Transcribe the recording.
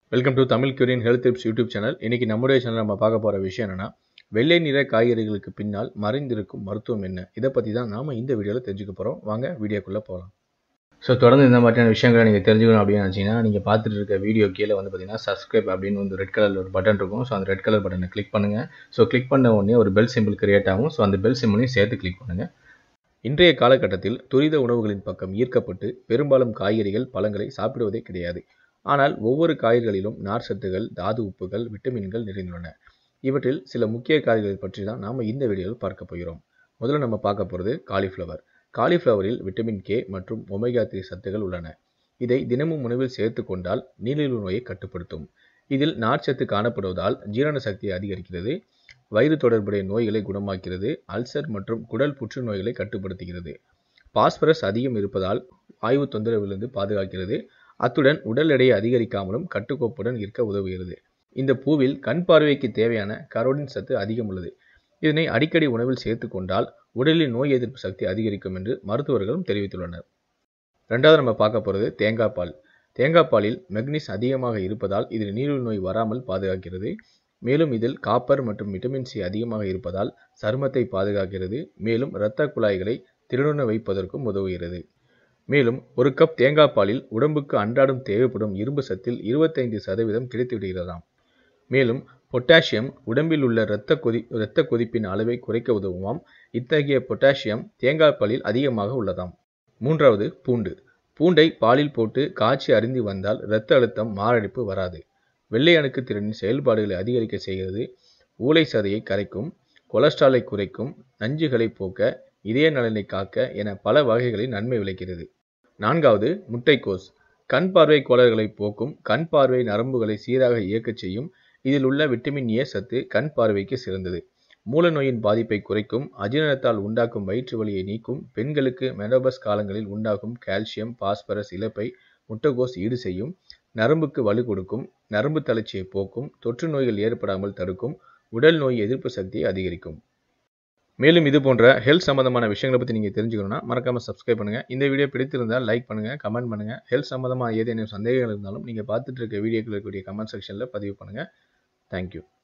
welcome to Tamil கியூரியன் health tips YouTube channel இன்னைக்கு நம்முடைய சேனல் நம்ம பார்க்க போகிற விஷயம் என்னன்னா வெள்ளை நிற காய்கறிகளுக்கு பின்னால் மறைந்திருக்கும் மருத்துவம் என்ன இதை பற்றி தான் நாம் இந்த வீடியோவில் தெரிஞ்சுக்க போகிறோம் வாங்க வீடியோக்குள்ளே போகலாம் ஸோ தொடர்ந்து இந்த மாதிரியான விஷயங்களை நீங்கள் தெரிஞ்சுக்கணும் அப்படின்னு நினச்சிங்கன்னா நீங்கள் பார்த்துட்டு இருக்க வீடியோ கீழே வந்து பார்த்தீங்கன்னா சப்ஸ்கிரைப் அப்படின்னு வந்து ரெட் கலரில் ஒரு பட்டன் இருக்கும் ஸோ அந்த ரெட் கலர் பட்டனை கிளிக் பண்ணுங்கள் ஸோ கிளிக் பண்ண உடனே ஒரு பெல் சிம்பிள் கிரியேட் ஆகும் ஸோ அந்த பெல் சிம்பிளையும் சேர்த்து கிளிக் பண்ணுங்கள் இன்றைய காலகட்டத்தில் துரித உணவுகளின் பக்கம் ஈர்க்கப்பட்டு பெரும்பாலும் காய்கறிகள் பழங்களை சாப்பிடுவதே கிடையாது ஆனால் ஒவ்வொரு காய்கறிகளிலும் நார் சத்துகள் தாது உப்புகள் விட்டமின்கள் நிறைந்துள்ளன இவற்றில் சில முக்கிய காய்கறிகள் பற்றி தான் நாம் இந்த வீடியோவில் பார்க்க போகிறோம் முதல்ல நம்ம பார்க்க போகிறது காலிஃப்ளவர் காலிஃப்ளவரில் விட்டமின் கே மற்றும் ஒமேகா த்ரீ சத்துகள் உள்ளன இதை தினமும் உணவில் சேர்த்து கொண்டால் நீரிழிவு நோயை கட்டுப்படுத்தும் இதில் நார்ச்சத்து காணப்படுவதால் ஜீரண சக்தியை அதிகரிக்கிறது வயிறு தொடர்புடைய நோய்களை குணமாக்கிறது அல்சர் மற்றும் குடல் புற்றுநோய்களை கட்டுப்படுத்துகிறது பாஸ்பரஸ் அதிகம் இருப்பதால் ஆய்வு தொந்தரவிலிருந்து பாதுகாக்கிறது அத்துடன் உடல் எடையை அதிகரிக்காமலும் கட்டுக்கோப்புடன் இருக்க உதவுகிறது இந்த பூவில் கண் பார்வைக்கு தேவையான கரோடின் சத்து அதிகம் உள்ளது இதனை அடிக்கடி உணவில் சேர்த்து கொண்டால் உடலில் நோய் எதிர்ப்பு சக்தி அதிகரிக்கும் என்று மருத்துவர்களும் தெரிவித்துள்ளனர் ரெண்டாவது நம்ம பார்க்க போகிறது தேங்காய் பால் தேங்காய் பாலில் மெக்னீஸ் அதிகமாக இருப்பதால் இதில் நீரிழிவு நோய் வராமல் பாதுகாக்கிறது மேலும் இதில் காப்பர் மற்றும் விட்டமின் சி அதிகமாக இருப்பதால் சருமத்தை பாதுகாக்கிறது மேலும் இரத்த குழாய்களை திருடுண வைப்பதற்கும் உதவுகிறது மேலும் ஒரு கப் தேங்காய் பாலில் உடம்புக்கு அன்றாடம் தேவைப்படும் இரும்பு சத்தில் இருபத்தைந்து சதவீதம் கிடைத்துவிடுகிறதாம் மேலும் பொட்டாசியம் உடம்பில் உள்ள இரத்த கொதி இரத்த கொதிப்பின் அளவை குறைக்க உதவுமாம் இத்தகைய பொட்டாசியம் தேங்காய் பாலில் அதிகமாக உள்ளதாம் மூன்றாவது பூண்டு பூண்டை பாலில் போட்டு காய்ச்சி அருந்தி வந்தால் இரத்த அழுத்தம் மாரடைப்பு வராது வெள்ளை அணுக்கு திறனின் செயல்பாடுகளை அதிகரிக்க செய்கிறது ஊளை சதையை கரைக்கும் கொலஸ்ட்ராலை குறைக்கும் நஞ்சுகளை போக்க இதய நலனை காக்க என பல வகைகளில் நன்மை விளைக்கிறது நான்காவது முட்டைக்கோஸ் கண் பார்வை கோளாறுகளை போக்கும் கண் பார்வை நரம்புகளை சீராக இயக்கச் செய்யும் இதில் உள்ள விட்டமின் ஏ சத்து கண் பார்வைக்கு சிறந்தது மூல நோயின் பாதிப்பை குறைக்கும் அஜீரணத்தால் உண்டாக்கும் வயிற்று வலியை நீக்கும் பெண்களுக்கு மெனோபஸ் காலங்களில் உண்டாகும் கால்சியம் பாஸ்பரஸ் இழப்பை முட்டைகோஸ் ஈடு செய்யும் நரம்புக்கு வலு கொடுக்கும் நரம்பு தளர்ச்சியை போக்கும் தொற்று நோய்கள் ஏற்படாமல் தடுக்கும் உடல் நோய் எதிர்ப்பு சக்தியை அதிகரிக்கும் மேலும் இது போன்ற ஹெல்த் சம்பந்தமான விஷயங்களை பற்றி நீங்கள் தெரிஞ்சுக்கணும்னா மறக்காமல் சப்ஸ்கிரைப் பண்ணுங்கள் இந்த வீடியோ பிடித்திருந்தால் லைக் பண்ணுங்கள் கமெண்ட் பண்ணுங்கள் ஹெல்த் சம்பந்தமாக ஏதேனும் சந்தேகங்கள் இருந்தாலும் நீங்கள் பார்த்துட்டு இருக்க வீடியோக்கள் இருக்கக்கூடிய கமெண்ட் செக்ஷனில் பதிவு பண்ணுங்கள் தேங்க்யூ